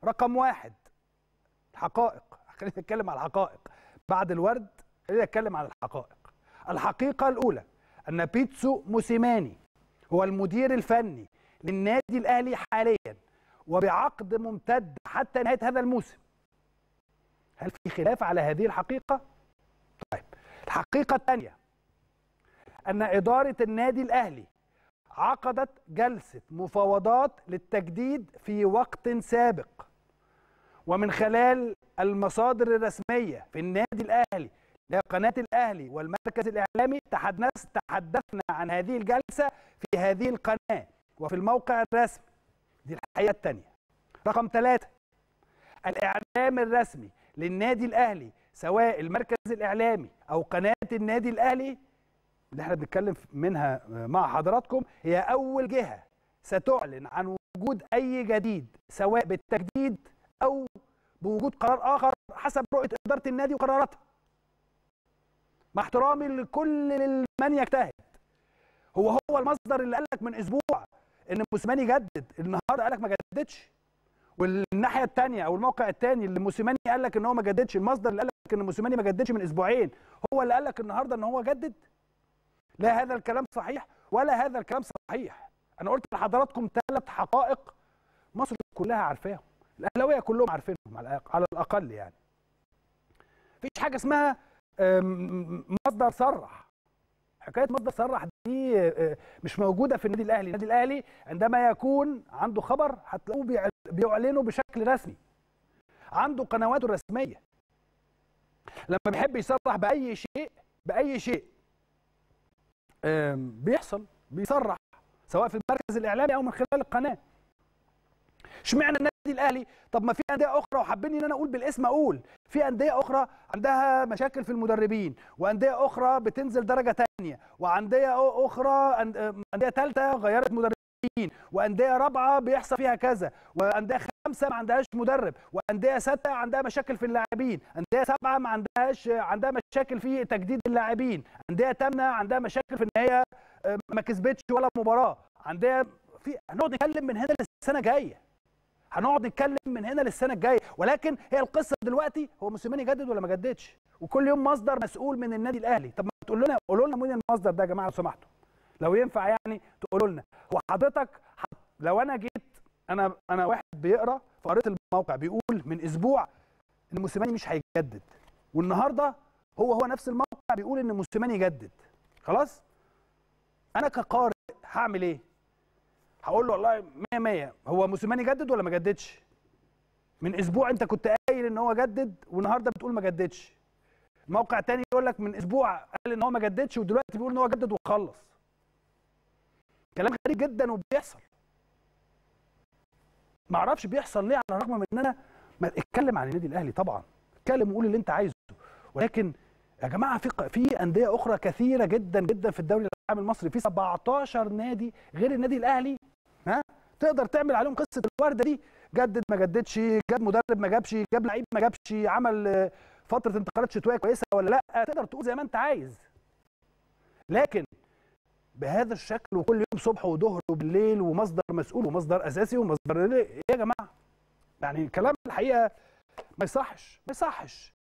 رقم واحد الحقائق خلينا نتكلم على الحقائق بعد الورد خلينا نتكلم على الحقائق الحقيقة الأولى أن بيتسو موسيماني هو المدير الفني للنادي الأهلي حاليا وبعقد ممتد حتى نهاية هذا الموسم هل في خلاف على هذه الحقيقة؟ طيب الحقيقة الثانية أن إدارة النادي الأهلي عقدت جلسة مفاوضات للتجديد في وقت سابق ومن خلال المصادر الرسمية في النادي الأهلي لقناة الأهلي والمركز الإعلامي تحدث تحدثنا عن هذه الجلسة في هذه القناة وفي الموقع الرسمي دي الحقيقة الثانية رقم ثلاثة الإعلام الرسمي للنادي الأهلي سواء المركز الإعلامي أو قناة النادي الأهلي اللي احنا بنتكلم منها مع حضراتكم هي أول جهة ستعلن عن وجود أي جديد سواء بالتجديد أو بوجود قرار آخر حسب رؤية إدارة النادي وقراراتها مع احترامي لكل من يجتهد هو هو المصدر اللي قال لك من اسبوع ان موسيماني جدد النهارده قال لك ما جددش والناحيه الثانيه او الموقع الثاني اللي موسيماني قال لك ان هو ما جددش المصدر اللي قال لك ان موسيماني ما جددش من اسبوعين هو اللي قال لك النهارده ان هو جدد لا هذا الكلام صحيح ولا هذا الكلام صحيح انا قلت لحضراتكم ثلاث حقائق مصر كلها عارفاهم الاهلاويه كلهم عارفينهم على الاقل يعني مفيش حاجه اسمها مصدر صرح حكايه مصدر صرح دي مش موجوده في النادي الاهلي النادي الاهلي عندما يكون عنده خبر هتلاقوه بيعلنه بشكل رسمي عنده قنواته الرسميه لما بيحب يصرح باي شيء باي شيء بيحصل بيصرح سواء في المركز الاعلامي او من خلال القناه اشمعنى النادي الاهلي طب ما في انديه اخرى وحابين ان انا اقول بالاسم اقول في انديه اخرى عندها مشاكل في المدربين وانديه اخرى بتنزل درجه ثانيه وانديه اخرى انديه ثالثه غيرت مدربين وانديه رابعه بيحصل فيها كذا وانديه خمسه ما عندهاش مدرب وانديه سته عندها مشاكل في اللاعبين انديه سبعه ما عندهاش عندها مشاكل في تجديد اللاعبين انديه ثامنه عندها مشاكل في ان هي ما كسبتش ولا مباراه عندها في هنقعد نتكلم من هنا للسنه الجايه هنقعد نتكلم من هنا للسنه الجايه ولكن هي القصه دلوقتي هو موسيماني جدد ولا ما جددش وكل يوم مصدر مسؤول من النادي الاهلي طب ما تقول لنا قولوا لنا مين المصدر ده يا جماعه لو سمحتوا لو ينفع يعني تقولوا لنا هو حضرتك لو انا جيت انا انا واحد بيقرا فقريت الموقع بيقول من اسبوع ان موسيماني مش هيجدد والنهارده هو هو نفس الموقع بيقول ان موسيماني يجدد خلاص انا كقارئ هعمل ايه هقول له والله 100 100 هو موسيماني جدد ولا ما جددش؟ من اسبوع انت كنت قايل ان هو جدد والنهارده بتقول ما جددش. موقع تاني يقول لك من اسبوع قال ان هو ما جددش ودلوقتي بيقول ان هو جدد وخلص. كلام غريب جدا وبيحصل. ما اعرفش بيحصل ليه على الرغم من ان انا ما اتكلم عن النادي الاهلي طبعا اتكلم وقول اللي انت عايزه ولكن يا جماعه في في انديه اخرى كثيره جدا جدا في الدوري العام المصري في 17 نادي غير النادي الاهلي ها تقدر تعمل عليهم قصه الورده دي جدد ما جددش جاب مدرب ما جابش جاب لعيب ما جابش عمل فتره انتقالات شتويه كويسه ولا لا تقدر تقول زي ما انت عايز لكن بهذا الشكل وكل يوم صبح وظهر وبالليل ومصدر مسؤول ومصدر اساسي ومصدر ايه يا جماعه يعني كلام الحقيقه ما يصحش ما يصحش